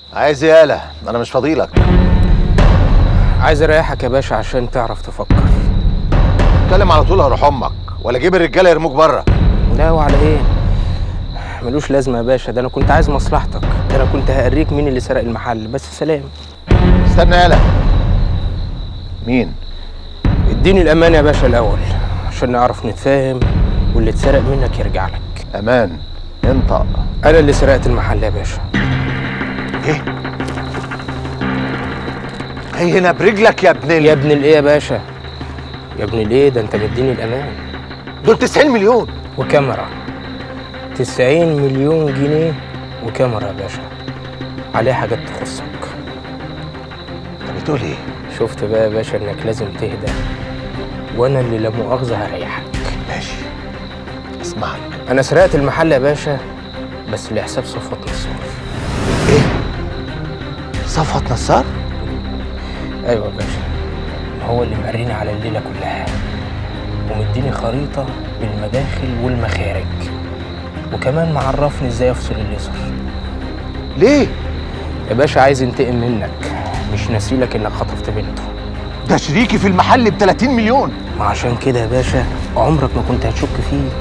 عايز ايه يالا انا مش فاضيلك عايز اريحك يا باشا عشان تعرف تفكر اتكلم على طول هروح امك ولا جيب الرجاله يرموك بره لا وعلى ايه ملوش لازمه يا باشا ده انا كنت عايز مصلحتك ده انا كنت هوريك مين اللي سرق المحل بس سلام استنى يالا مين اديني الامان يا باشا الاول عشان نعرف نتفاهم واللي اتسرق منك يرجع لك امان انطق انا اللي سرقت المحل يا باشا ايه هي هنا برجلك يا ابن يا ال... ابن الايه يا باشا يا ابن الايه ده انت مديني الامان دول 90 مليون وكاميرا 90 مليون جنيه وكاميرا يا باشا عليها حاجات تخصك انت بتقول ايه شفت بقى يا باشا انك لازم تهدى وانا اللي لا مؤاخذه هريحك ماشي اسمعك انا سرقت المحل يا باشا بس لحساب صفوت نصار ايه صفوت نصار ايوه يا باشا هو اللي مقريني على الليله كلها ومديني خريطه بالمداخل والمخارج وكمان معرفني ازاي افصل الليزر ليه يا باشا عايز ينتقم منك مش ناسيلك انك خطفت بنته ده شريكي في المحل ب 30 مليون ما عشان كده يا باشا عمرك ما كنت هتشك فيه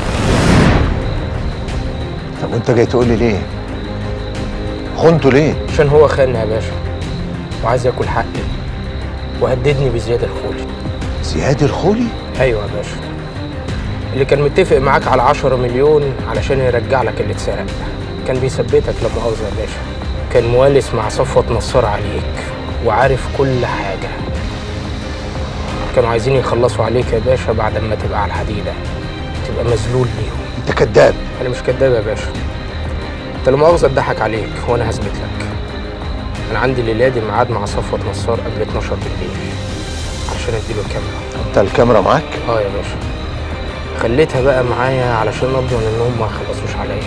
طب وانت جاي تقول لي ليه خنته ليه عشان هو خاننا يا باشا وعايز ياكل حقي وهددني بزياده الخولي زياد الخولي ايوه يا باشا اللي كان متفق معاك على 10 مليون علشان يرجع لك اللي اتسرق كان بيثبتك لا مؤاخذه يا باشا كان موالس مع صفوة نصار عليك وعارف كل حاجه كانوا عايزين يخلصوا عليك يا باشا بعد ما تبقى على الحديده تبقى مذلول ليهم انت كذاب انا مش كداب يا باشا انت لا مؤاخذه اتضحك عليك وانا هثبت لك انا عندي الليله دي ميعاد مع صفوة نصار قبل 12 بالليل عشان اديله الكاميرا انت الكاميرا معاك اه يا باشا خليتها بقى معايا علشان اضمن انهم ما خلصوش عليا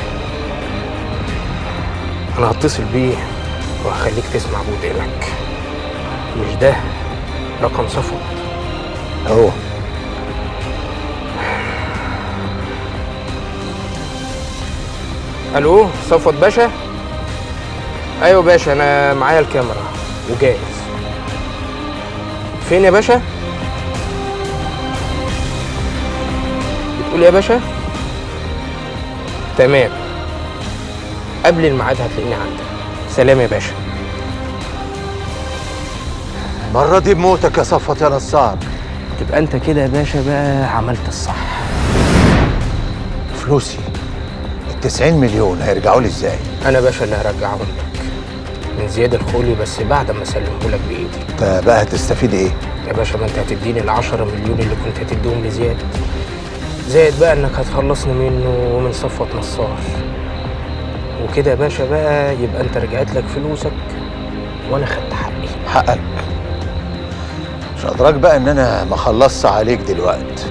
انا هتصل بيه وهخليك تسمع بودانك مش ده رقم صفوت اهو الو صفوت باشا ايوه باشا انا معايا الكاميرا وجاهز فين يا باشا بتقول إيه يا باشا تمام قبل الميعاد هتلاقيني عندك سلام يا باشا المره دي بموتك يا صفوت يا نصار تبقى انت كده يا باشا بقى عملت الصح فلوسي ال 90 مليون هيرجعوا لي ازاي انا باشا اللي هرجعهم لك من زياد الخولي بس بعد ما اسلمه لك بايدي انت بقى هتستفيد ايه يا باشا ما انت هتديني ال 10 مليون اللي كنت هتديهم لزياد زائد بقى انك هتخلصني منه ومن صفوة نصار وكده يا باشا بقى يبقى انت رجعت لك فلوسك وانا خدت حقي حقك مش ادراك بقى ان انا ما خلصت عليك دلوقتي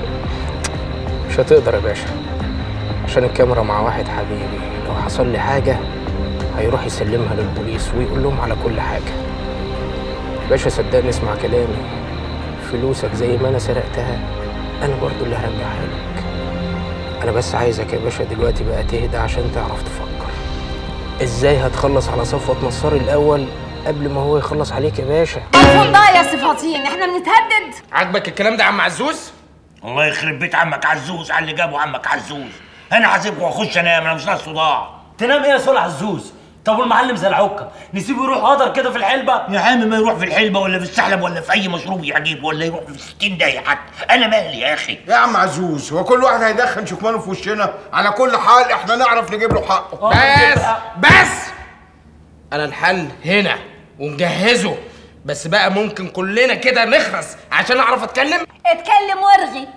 مش هتقدر يا باشا عشان الكاميرا مع واحد حبيبي لو حصل لي حاجة هيروح يسلمها للبوليس ويقول لهم على كل حاجة باشا صدقني اسمع كلامي فلوسك زي ما انا سرقتها انا برضو اللي هرجعها لك انا بس عايزك يا باشا دلوقتي بقى تهدى عشان تعرف تفكر ازاي هتخلص على صفوة نصار الاول قبل ما هو يخلص عليك يا باشا خد بقى يا صفاتين احنا بنتهدد عاجبك الكلام ده يا عم عزوز الله يخرب بيت عمك عزوز على اللي جابه عمك عزوز انا هسيبكم واخش انام انا مش ناقص صداع تنام ايه يا صالح عزوز طب والمعلم زلعوكه نسيبه يروح قدر كده في الحلبه يا عم ما يروح في الحلبه ولا في السحلب ولا في اي مشروب يعجبه ولا يروح في 60 داهيه حتى انا مالي يا اخي يا عم عزوز هو كل واحد هيدخن شكمانه في وشنا على كل حال احنا نعرف نجيب له حقه بس بس انا الحل هنا ومجهزه بس بقى ممكن كلنا كده نخرس عشان اعرف اتكلم اتكلم وارغي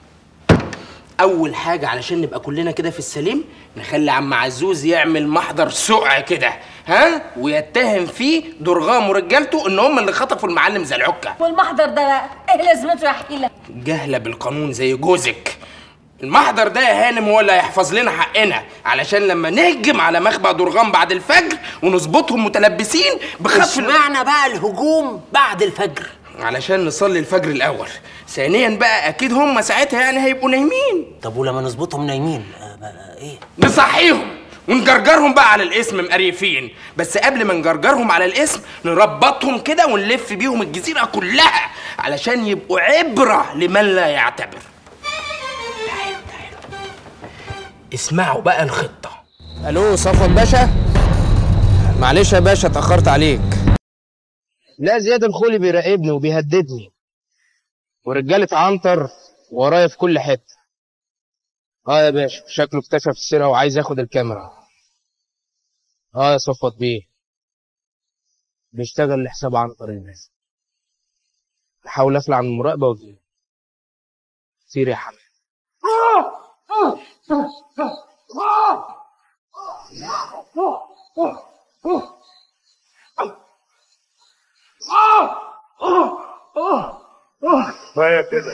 اول حاجه علشان نبقى كلنا كده في السليم نخلي عم عزوز يعمل محضر سقع كده ها ويتهم فيه درغام ورجالته ان هم اللي خطفوا المعلم زلعكه والمحضر ده بقى ايه لازمته يا حيله جهله بالقانون زي جوزك المحضر ده يا هانم هو اللي هيحفظ لنا حقنا علشان لما نهجم على مخبأ درغام بعد الفجر ونظبطهم متلبسين بخطف ال- اشمعنى بقى الهجوم بعد الفجر علشان نصلي الفجر الاول ثانيا بقى اكيد هم ساعتها يعني هيبقوا نايمين طب ولما نظبطهم نايمين آه بقى ايه نصحيهم ونجرجرهم بقى على الاسم مقريفين بس قبل ما نجرجرهم على الاسم نربطهم كده ونلف بيهم الجزيرة كلها علشان يبقوا عبرة لمن لا يعتبر تعالوا تعالوا اسمعوا بقى الخطة الو صفوت باشا معلش يا باشا اتأخرت عليك لا زياد الخولي بيراقبني وبيهددني ورجالة عنتر ورايا في كل حتة اه يا باشا شكله اكتشف السرقة وعايز ياخد الكاميرا اه يا صفوت بيه بيشتغل لحساب عنتر الناس بحاول اخلع من المراقبة وجيه سير يا حماد كفايه كده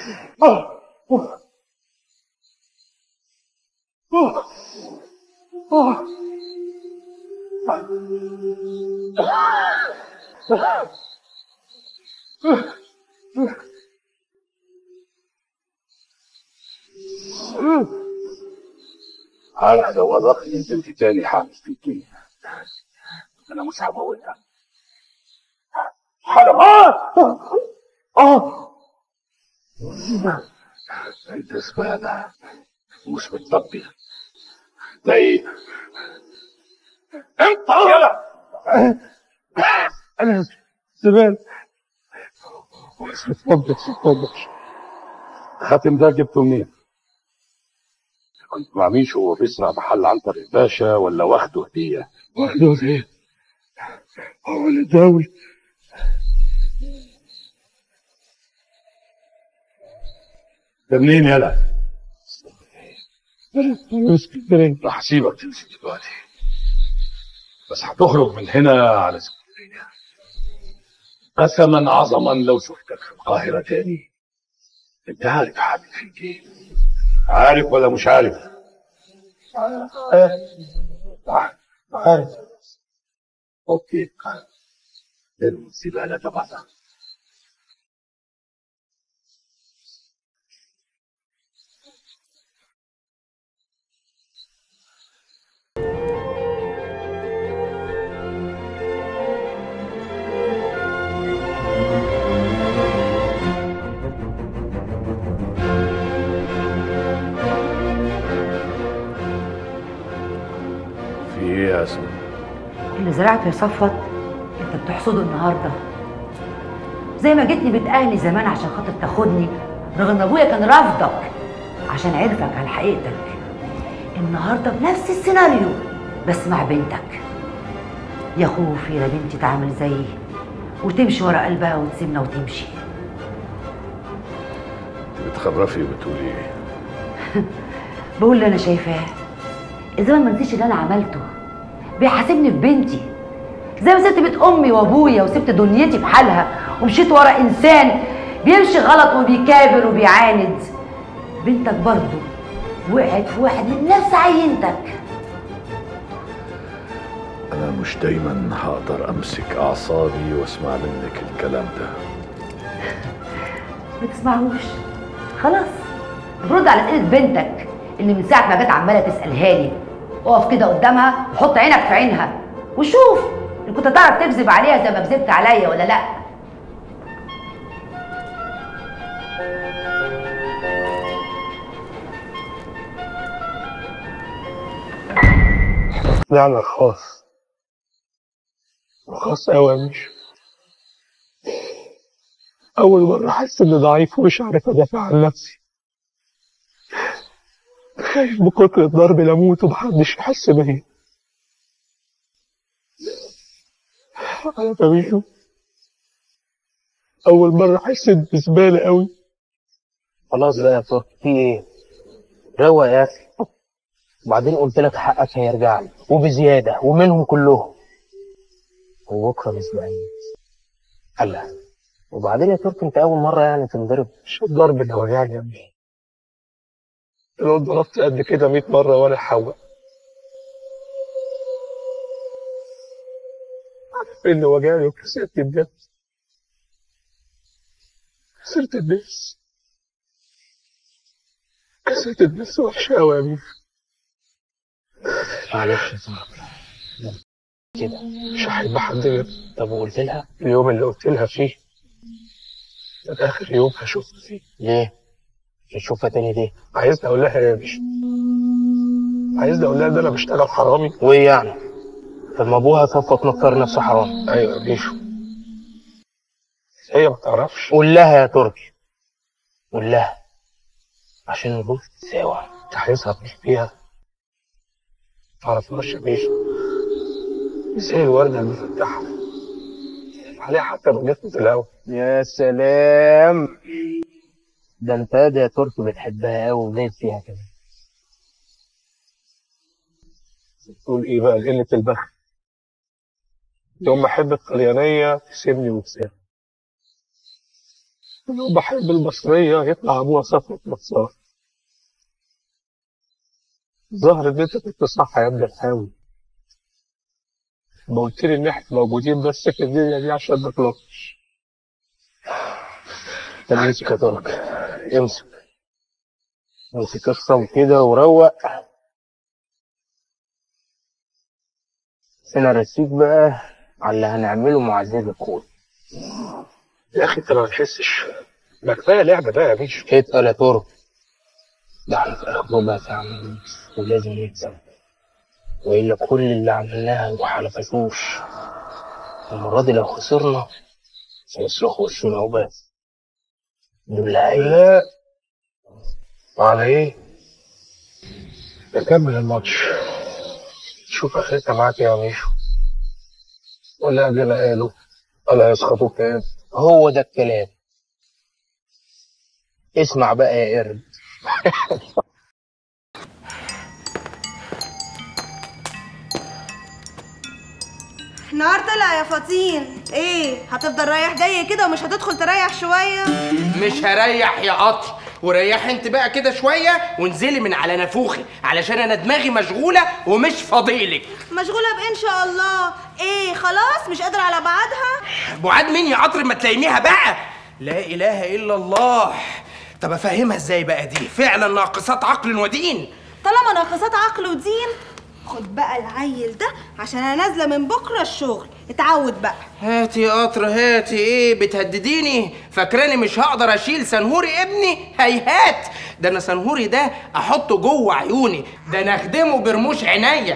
انا لو ورقت انت تاني حامل فيكي انا مش هقولها حرام اه انت زبالة مش متطبي ده ايه انت يلا انا زبالة مش متطبي متطبي خاتم ده جبته منين؟ كنت مع ميشو وهو بيسرق محل عنتر الباشا ولا واخده هدية؟ واخده هدية هو اللي داوي ده منين يلا؟ من اسكندرية راح اسيبك تمشي دلوقتي بس هتخرج من هنا على اسكندرية قسما عظما لو شفتك في القاهرة تاني انت عارف هعمل فيك ايه عارف ولا مش عارف؟ عارف اوكي الزبالة تبعنا في ايه يا اسماء؟ اللي زرعته يا صفوت انت بتحصده النهارده زي ما جيتني بيت اهلي زمان عشان خاطر تاخدني رغم ان ابويا كان رافضك عشان عرفك على حقيقتك النهارده بنفس السيناريو بس مع بنتك يا خوفي لا بنتي تعمل زيي وتمشي ورا قلبها وتسيبنا وتمشي انت بتخرفي وبتقولي ايه؟ بقول اللي انا شايفاه الزمن ما نسيش اللي انا عملته بيحاسبني في بنتي زي ما سبت بيت امي وابويا وسبت دنيتي بحالها ومشيت ورا انسان بيمشي غلط وبيكابر وبيعاند بنتك برضه وقعت في واحد من نفس عينتك انا مش دايما هقدر امسك اعصابي واسمع منك الكلام ده ما تسمعوش خلاص برد على اسئله بنتك اللي من ساعه ما جت عماله تسالها لي اقف كده قدامها وحط عينك في عينها وشوف ان كنت تعرف تكذب عليها زي ما كذبت عليا ولا لا طلعنا رخاص رخاص قوي يا ميشو أول مرة أحس إني ضعيف ومش عارف أدافع عن نفسي خايف بكتر الضرب لأموت ومحدش يحس بيا عارف يا ميشو أول مرة أحس إني زبالة قوي خلاص بقى يا تركي في ايه؟ روق يا اخي وبعدين قلت لك حقك هيرجع لي وبزياده ومنهم كلهم وبكره مش بعيد الله وبعدين يا تركي انت اول مره يعني تنضرب مش الضرب اللي وجعني يا ابني لو ضربت قد كده 100 مرة ولا حواء عارف اللي وجعني وكسرت بجد كسرت الناس كسرت الناس وحشة أوي يا ميشو معلش يا صاحبي كده مش هحب حد غير طب وقلت لها اليوم اللي قلت لها فيه كان آخر يوم هشوفها فيه ليه؟ تشوفها تاني ليه؟ عايزني أقول لها يا باشا عايزني أقول لها ده أنا بشتغل حرامي وايه يعني؟ طب ما ابوها صفت مختار نفسه حرام أيوة يا بيشو هي ما تعرفش قول لها يا تركي قول لها عشان نروح سوا أنت عايزها تروح بيها تعرفهاش يا بيشو زي الوردة المفتحة عليها حتى نجاسة الهوا يا سلام ده انت ده يا تركي بتحبها قوي وليت فيها كده تقول إيه بقى قلة البخت يوم ما أحب الطليانية تسيبني وتسيبني يوم بحب المصرية يطلع أبوها صفوة نصار ظهر إن أنت كنت صح يا ابن الحاوي ما قلت لي إن إحنا موجودين بس في الدنيا دي عشان ما نطلعش طب امسك يا ترك امسك امسك افصل كده وروق انا رسيك بقى على اللي هنعمله مع زيد الكون يا أخي أنت ما بتحسش ما كفاية لعبة بقى يا بيشو اتقل يا ترك ده احنا في اخر ربع ساعة من النص ولازم نكسب والا كل اللي عملناه هيروح على فشوش المرة دي لو خسرنا سيصرخوا وشنا وبس دول عيب لا وعلى ايه؟ نكمل الماتش شوف اخرتها معاك يا ميشو ولا قبل قالوا ولا يسخطوا كام هو ده الكلام اسمع بقى يا قرد نهار طلع يا فطين ايه هتفضل رايح جاي كده ومش هتدخل تريح شويه مش هريح يا قطر وريح انت بقى كده شويه وانزلي من على نافوخي علشان انا دماغي مشغوله ومش فاضيلك مشغوله بايه ان شاء الله ايه خلاص مش قادره على بعضها بعاد مين يا قطر ما تلاقينيها بقى لا اله الا الله طب افهمها ازاي بقى دي فعلا ناقصات عقل ودين طالما ناقصات عقل ودين خد بقى العيل ده عشان انا نازله من بكره الشغل اتعود بقى هاتي يا قطر هاتي ايه بتهدديني فاكراني مش هقدر اشيل سنهوري ابني هيهات ده انا سنهوري ده احطه جوه عيوني ده انا اخدمه برموش عينيا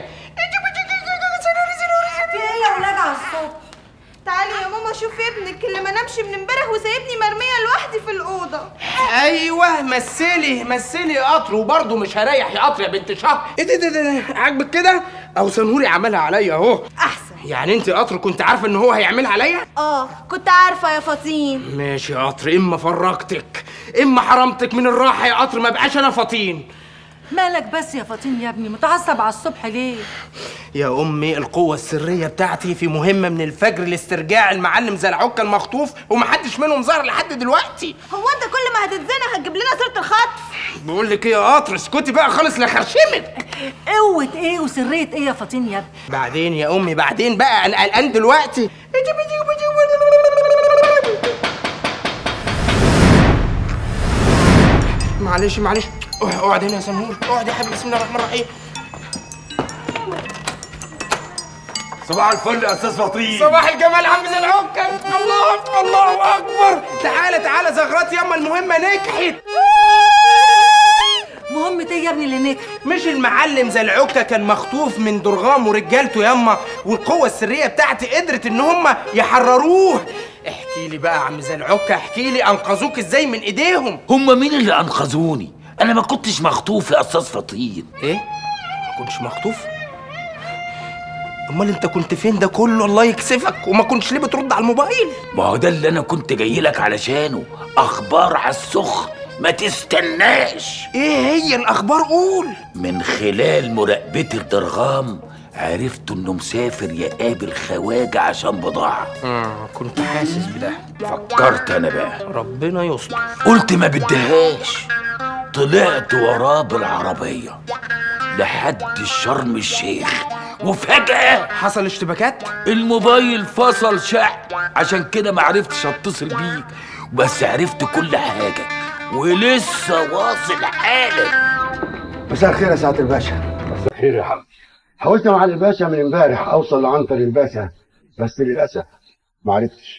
في ايه يا ولاد على الصوت تعالي يا ماما شوفي ابنك اللي ما نامش من امبارح وسايبني مرميه لوحدي في الاوضه ايوه مثلي مثلي يا قطر وبرضه مش هريح يا قطر يا بنت شهر ايه ده ده ده عاجبك كده او سنهوري عملها عليا اهو احسن يعني انت يا قطر كنت عارفه ان هو هيعملها عليا اه كنت عارفه يا فطين ماشي يا قطر اما فرجتك اما حرمتك من الراحه يا قطر ما بقاش انا فطين مالك بس يا فطين يا ابني متعصب على الصبح ليه يا امي القوه السريه بتاعتي في مهمه من الفجر لاسترجاع المعلم زلعوكه المخطوف ومحدش منهم ظهر لحد دلوقتي هو انت كل ما هتتزنق هتجيب لنا سيره الخطف بقول لك ايه يا قطر اسكتي بقى خالص لا خرشمك قوة ايه وسرية ايه يا فطين يا ابني بعدين يا امي بعدين بقى انا قلقان دلوقتي معلش معلش اقعد هنا يا سمور اقعد يا حبيبي بسم الله الرحمن الرحيم صباح الفل يا استاذ فطين صباح الجمال عم زلعوكة الله الله اكبر تعالى تعالى زغرات ياما المهمه نجحت مهمة ايه يا ابني اللي نجح مش المعلم زلعوكة كان مخطوف من درغام ورجالته ياما والقوة السرية بتاعتي قدرت ان هم يحرروه احكي لي بقى يا عم زلعوكة احكي لي انقذوك ازاي من ايديهم هم مين اللي انقذوني انا ما كنتش مخطوف يا استاذ فطين ايه ما كنتش مخطوف امال انت كنت فين ده كله الله يكسفك وما كنتش ليه بترد على الموبايل ما هو ده اللي انا كنت جاي لك علشانه اخبار على السخن ما تستناش ايه هي الاخبار قول من خلال مراقبتي الدرغام عرفت انه مسافر يقابل خواجه عشان بضاعه آه كنت حاسس بده فكرت انا بقى ربنا يستر قلت ما بدهاش طلعت وراه بالعربيه لحد شرم الشيخ وفجأة حصل اشتباكات الموبايل فصل شع عشان كده ما عرفتش اتصل بيك بس عرفت كل حاجة ولسه واصل حالا مساء الخير يا سعاده الباشا خير يا حمدي حاولت مع الباشا من امبارح اوصل لعنتر الباشا بس للاسف ما عرفتش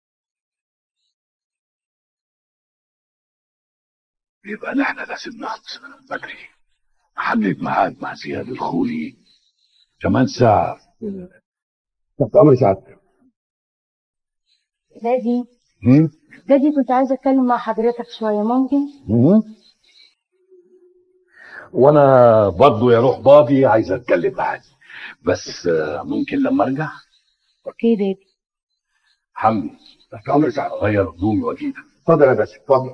يبقى نحن لازم نخلص من بدري نحدد ميعاد مع زياد الخولي كمان ساعة تحت امر سعادتك دادي هم؟ دادي كنت عايزة أتكلم مع حضرتك شوية ممكن؟ هم؟ وانا برضو يا روح بابي عايز اتكلم معاك بس آه، ممكن لما ارجع أوكي دادي حمدي تحت امر سعادتك غير هدومي واجيلك اتفضل يا باشا اتفضل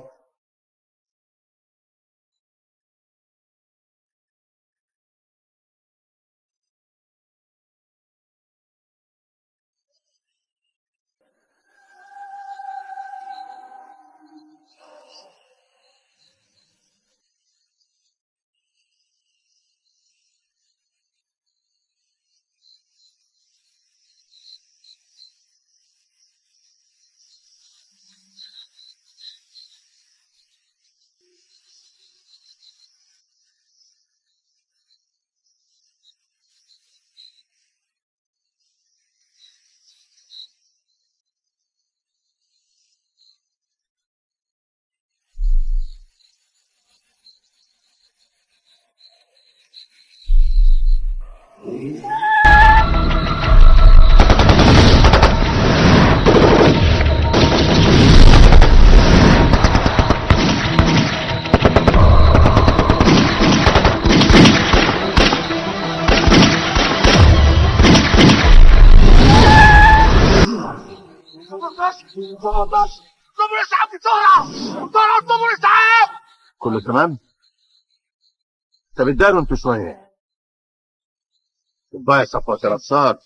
اطلبوا الاسعاف بسرعه بسرعه اطلبوا الاسعاف كله تمام؟ طب اداروا انتوا شويه بقى يا صفوت نصار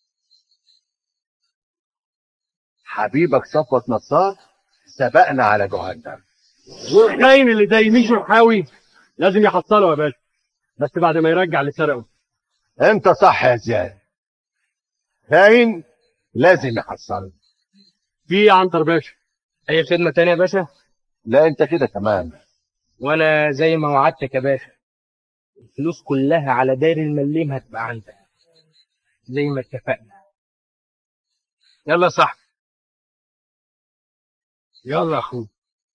حبيبك صفوت نصار سبقنا على جهنم والخاين اللي زي ميشو الحاوي لازم يحصله يا باشا بس بعد ما يرجع اللي سرقه انت صح يا زياد خاين لازم يحصل في إيه يا عنتر باشا اي خدمه تانية يا باشا لا انت كده تمام وانا زي ما وعدتك يا باشا الفلوس كلها على داير المليم هتبقى عندك زي ما اتفقنا يلا يا صاحبي يلا يا اخوي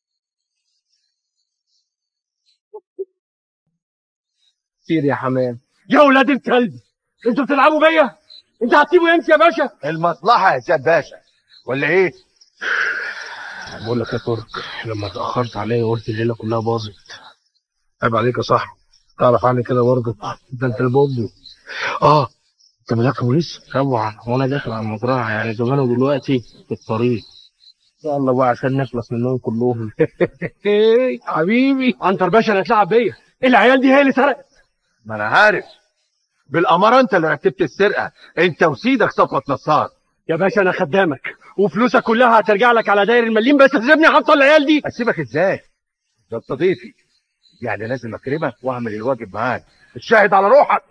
سير يا حمام يا ولاد الكلب انتوا بتلعبوا بيا انت هتسيبه يمشي يا باشا المصلحة يا زياد باشا ولا ايه؟ بقول لك يا ترك لما اتاخرت عليا قلت الليله كلها باظت عيب عليك يا صاحبي تعرف عني كده برضه ده انت البوبي اه انت ملاك بوليس طبعا وانا داخل على المزرعه يعني زمانه دلوقتي في الطريق يلا بقى عشان نخلص منهم كلهم حبيبي عنتر باشا اللي هتلعب بيا العيال دي هي اللي سرقت ما انا عارف بالامارة انت اللي رتبت السرقة انت وسيدك صفوت نصار يا باشا انا خدامك وفلوسك كلها هترجع لك على داير المليم بس تسيبني احصل العيال دي اسيبك ازاي؟ ده انت ضيفي يعني لازم اكرمك واعمل الواجب معاك الشاهد على روحك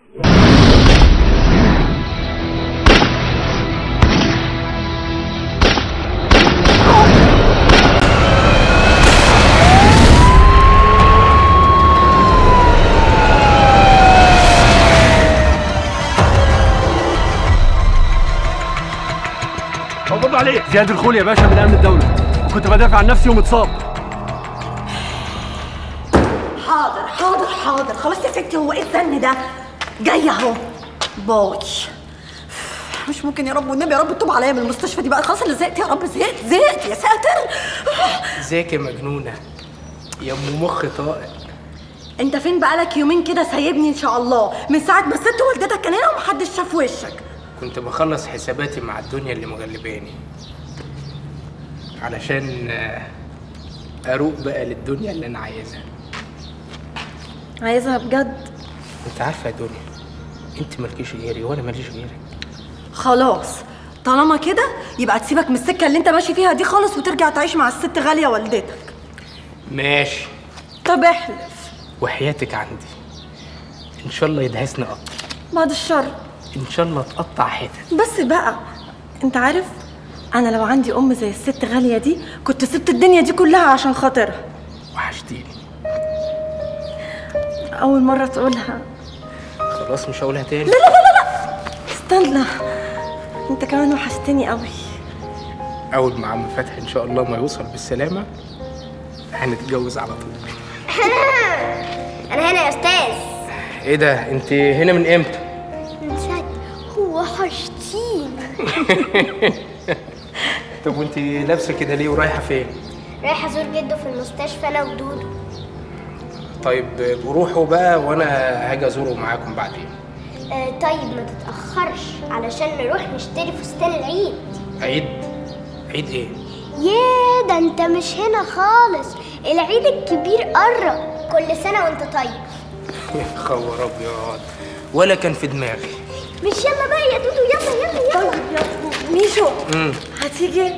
مبروك عليك زياد الخول يا باشا من امن الدوله وكنت بدافع عن نفسي ومتصاب حاضر حاضر حاضر خلاص يا ستي هو ايه الزن ده جاي اهو باي مش ممكن يا رب والنبي يا رب تتوب عليا من المستشفى دي بقى خلاص انا زهقت يا رب زهقت زهقت يا ساتر ازيك يا مجنونه يا ام مخ طائر انت فين بقالك يومين كده سايبني ان شاء الله من ساعه ما الست والدتك كان هنا ومحدش شاف وشك كنت بخلص حساباتي مع الدنيا اللي مغلباني علشان آه، اروق بقى للدنيا اللي انا عايزها عايزها بجد انت عارفه يا دنيا انت مالكيش غيري وانا ماليش غيرك خلاص طالما كده يبقى تسيبك من السكه اللي انت ماشي فيها دي خالص وترجع تعيش مع الست غاليه والدتك ماشي طب احلف وحياتك عندي ان شاء الله يدهسني قطر بعد الشر ان شاء الله تقطع حتت بس بقى انت عارف انا لو عندي ام زي الست غاليه دي كنت سبت الدنيا دي كلها عشان خاطرها وحشتيني اول مره تقولها خلاص مش هقولها تاني لا لا لا لا لا استنى انت كمان وحشتني قوي اول ما عم فتحي ان شاء الله ما يوصل بالسلامه هنتجوز على طول انا هنا يا استاذ ايه ده انت هنا من امتى من ساعة هو وحشتيني طب وانت لابسه كده ليه ورايحه فين رايح ازور جده في المستشفى انا ودودو طيب روحوا بقى وانا هاجي ازوره معاكم بعدين آه طيب ما تتأخرش علشان نروح نشتري فستان العيد عيد عيد ايه ياه ده انت مش هنا خالص العيد الكبير قرب كل سنة وانت طيب يا خبر ابيض ولا كان في دماغي مش يلا بقى يا دودو يلا يلا يلا طيب يلا ميشو امم هتيجي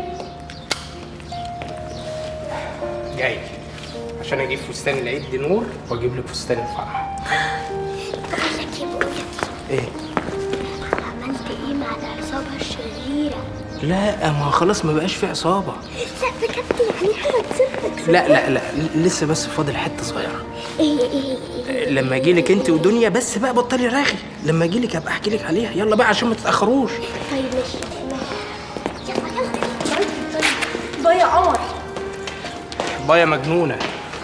جاي عشان اجيب فستان العيد دي نور واجيب لك فستان الفرح بقول لك يا بويا ايه عملت ايه مع العصابة الشريرة لا ما خلاص ما بقاش في عصابه لا بجد يعني احنا كسبتك لا لا لا لسه بس فاضل حته صغيره ايه ايه ايه لما اجي لك انت ودنيا بس بقى بطلي رغي لما اجي لك ابقى احكي لك عليها يلا بقى عشان ما تتاخروش طيب ماشي يلا يلا باي يا عمر بايا مجنونه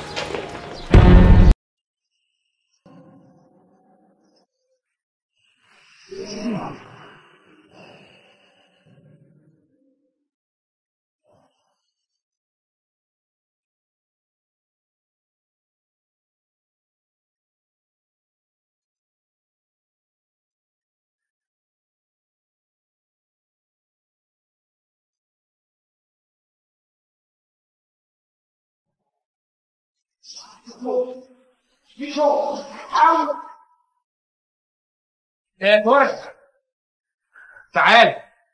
ايه فرق تعال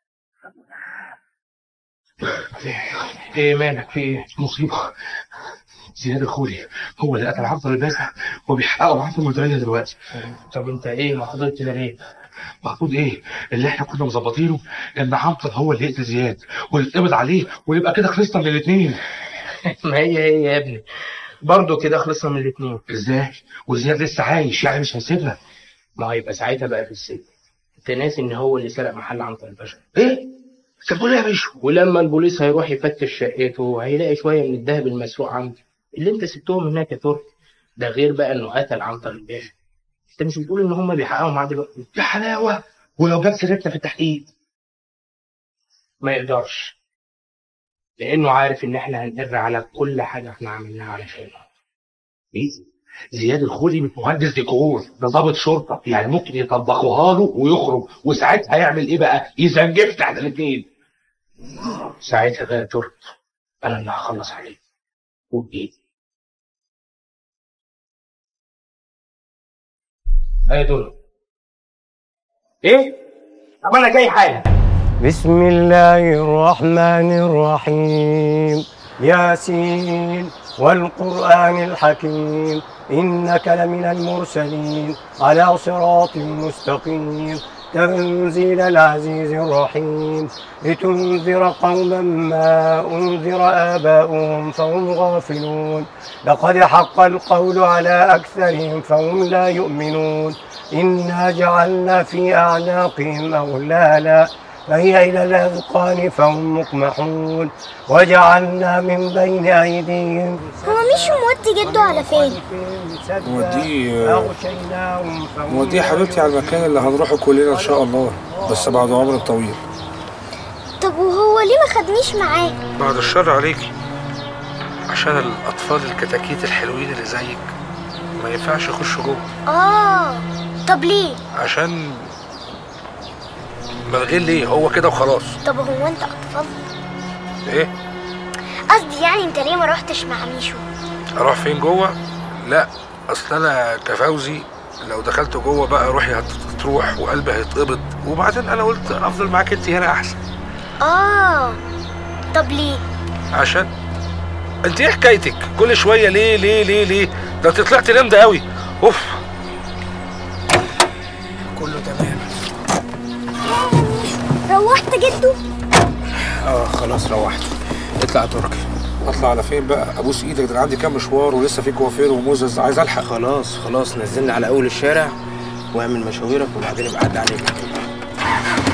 ايه مالك في ايه مصيبة زياد الخولي هو اللي قتل عنتر الباسع وبيحققوا معاه في المديرية دلوقتي طب انت ايه محظوظ كده ليه؟ محمود ايه اللي احنا كنا مظبطينه ان عنتر هو اللي يقتل زياد ويتقبض عليه ويبقى كده خلصنا من الاثنين ما هي هي يا ابني برضه كده خلصنا من الاثنين ازاي وزياد لسه عايش يعني مش هيسيبنا ما هيبقى ساعتها بقى في السجن انت ناسي ان هو اللي سرق محل عنتر الباشا ايه انت بتقول ايه يا باشا ولما البوليس هيروح يفتش شقته هيلاقي شويه من الذهب المسروق عنده اللي انت سبتهم هناك يا ترك ده غير بقى انه قتل عنتر الباشا انت مش بتقول ان هم بيحققوا معاه دلوقتي يا حلاوه ولو جاب سيرتنا في التحقيق ما يقدرش لانه عارف ان احنا هنقر على كل حاجه احنا عملناها علشانه ايه زياد الخولي مش مهندس ديكور ده ضابط شرطه يعني ممكن يطبقوها له ويخرج وساعتها هيعمل ايه بقى يزنجف تحت الاثنين ساعتها بقى يا ترك انا اللي هخلص عليه وبايدي ايه دول ايه طب انا جاي حالا بسم الله الرحمن الرحيم ياسين والقرآن الحكيم إنك لمن المرسلين على صراط مستقيم تنزيل العزيز الرحيم لتنذر قوما ما أنذر آباؤهم فهم غافلون لقد حق القول على أكثرهم فهم لا يؤمنون إنا جعلنا في أعناقهم أغلالا فهي إلى الأذقان فهم مقمحون وجعلنا من بين أيديهم هو مش مودي جده على فين موديه أغشيناهم فهم موديه يا حبيبتي على المكان اللي هنروحه كلنا ان شاء الله بس بعد عمر طويل طب وهو ليه ما خدنيش معاه بعد الشر عليكي عشان الاطفال الكتاكيت الحلوين اللي زيك ما ينفعش يخشوا جوه اه طب ليه عشان من غير ليه هو كده وخلاص طب هو انت اطفال ايه قصدي يعني انت ليه ما روحتش مع ميشو اروح فين جوه لا اصل انا كفوزي لو دخلت جوه بقى روحي هتروح وقلبي هيتقبض وبعدين انا قلت افضل معاك انت هنا احسن اه طب ليه عشان انت ايه حكايتك كل شويه ليه ليه ليه ليه ده انت طلعت لمده قوي اوف كله تمام روحت جده اه خلاص روحت اطلع يا تركي اطلع على فين بقى ابوس ايدك ده أنا عندي كام مشوار ولسه في كوافير وموزز عايز الحق خلاص خلاص نزلنا على اول الشارع واعمل مشاويرك وبعدين ابقى عدى عليك